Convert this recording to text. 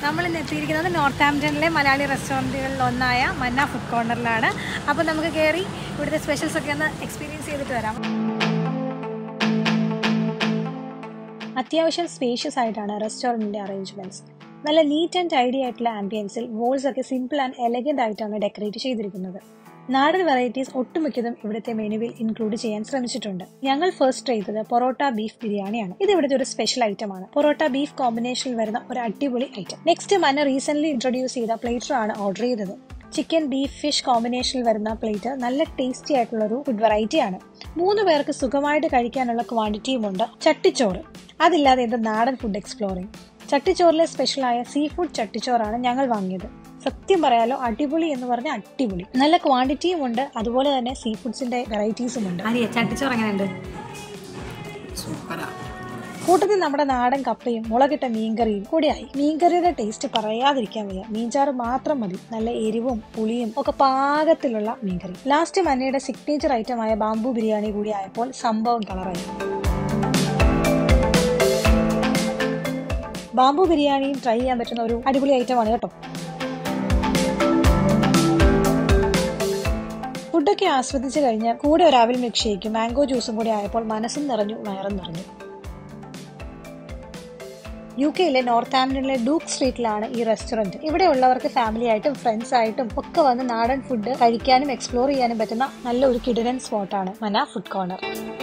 നമ്മൾ ഇന്ന് എത്തിയിരിക്കുന്നത് നോർത്ത് ആംപ്റ്റണിലെ മലയാളി റെസ്റ്റോറൻറ്റുകളിൽ ഒന്നായ മന്ന ഫുഡ് കോർണറിലാണ് അപ്പോൾ നമുക്ക് കയറി ഇവിടുത്തെ സ്പെഷ്യൽസ് ഒക്കെ ഒന്ന് എക്സ്പീരിയൻസ് ചെയ്തിട്ട് വരാം അത്യാവശ്യം സ്പേഷ്യസ് ആയിട്ടാണ് റെസ്റ്റോറൻറ്റിൻ്റെ അറേഞ്ച്മെൻറ്റ്സ് നല്ല നീറ്റ് ആൻഡ് ടൈഡി ആയിട്ടുള്ള ആംബിയൻസിൽ വോൾസ് ഒക്കെ സിമ്പിൾ ആൻഡ് എലഗൻ്റ് ആയിട്ടാണ് ഡെക്കറേറ്റ് ചെയ്തിരിക്കുന്നത് നാടൻ വെറൈറ്റീസ് ഒട്ടുമിക്കതും ഇവിടുത്തെ മെനുവിൽ ഇൻക്ലൂഡ് ചെയ്യാൻ ശ്രമിച്ചിട്ടുണ്ട് ഞങ്ങൾ ഫസ്റ്റ് ചെയ്തത് പൊറോട്ട ബീഫ് ബിരിയാണിയാണ് ഇത് ഇവിടുത്തെ ഒരു സ്പെഷ്യൽ ഐറ്റം ആണ് പൊറോട്ട ബീഫ് കോമ്പിനേഷനിൽ വരുന്ന ഒരു അടിപൊളി item next Manna recent introduce ചെയ്ത പ്ലേറ്റർ ആണ് ഓർഡർ ചെയ്തത് ചിക്കൻ ബീഫ് ഫിഷ് കോമ്പിനേഷനിൽ വരുന്ന പ്ലേറ്റ് നല്ല ടേസ്റ്റി ആയിട്ടുള്ള ഒരു ഫുഡ് വെറൈറ്റി ആണ് മൂന്ന് പേർക്ക് സുഖമായിട്ട് കഴിക്കാനുള്ള ക്വാണ്ടിറ്റിയും ഉണ്ട് ചട്ടിച്ചോറ് അതില്ലാതെ എന്റെ നാടൻ ഫുഡ് എക്സ്പ്ലോറിംഗ് ചട്ടിച്ചോറിലെ സ്പെഷ്യലായ സീ ഫുഡ് ചട്ടിച്ചോറാണ് ഞങ്ങൾ വാങ്ങിയത് സത്യം പറയാലോ അടിപൊളി എന്ന് പറഞ്ഞ അടിപൊളി നല്ല ക്വാണ്ടിറ്റിയും ഉണ്ട് അതുപോലെ തന്നെ സീ ഫുഡ്സിന്റെ വെറൈറ്റീസും ഉണ്ട് അരിയ ചട്ടിച്ചോറ് എങ്ങനെയുണ്ട് സൂപ്പറാ കൂട്ടത്തിൽ നമ്മുടെ നാടൻ കപ്പയും മുളകിട്ട മീൻകറിയും കൂടിയായി മീൻകറിയുടെ ടേസ്റ്റ് പറയാതിരിക്കാൻ വയ്യ മീൻചാറ് മാത്രം മതി നല്ല എരിവും പുളിയും ഒക്കെ പാകത്തിലുള്ള മീൻകറി ലാസ്റ്റ് മന്നയുടെ സിഗ്നേച്ചർ ഐറ്റമായ ബാംബു ബിരിയാണി കൂടി ആയപ്പോൾ സംഭവം കളറായി ബാംബു ബിരിയാണിയും ട്രൈ ചെയ്യാൻ പറ്റുന്ന ഒരു അടിപൊളി ഐറ്റമാണ് കേട്ടോ ഫുഡൊക്കെ ആസ്വദിച്ച് കഴിഞ്ഞ് കൂടെ ഒരു അവിൽ മിൽക്ക് ഷേക്കും മാംഗോ ജ്യൂസും കൂടി ആയപ്പോൾ മനസ്സും നിറഞ്ഞു വയറും നിറഞ്ഞു യു കെയിലെ നോർത്ത് ആംപ്റ്റണിലെ ഡൂക്ക് സ്ട്രീറ്റിലാണ് ഈ റെസ്റ്റോറന്റ് ഇവിടെ ഉള്ളവർക്ക് ഫാമിലി ആയിട്ടും ഫ്രണ്ട്സ് ആയിട്ടും ഒക്കെ വന്ന് നാടൻ ഫുഡ് കഴിക്കാനും എക്സ്പ്ലോർ ചെയ്യാനും പറ്റുന്ന നല്ല ഒരു കിടിലൻ സ്പോട്ടാണ് മന ഫുഡ് കോർണർ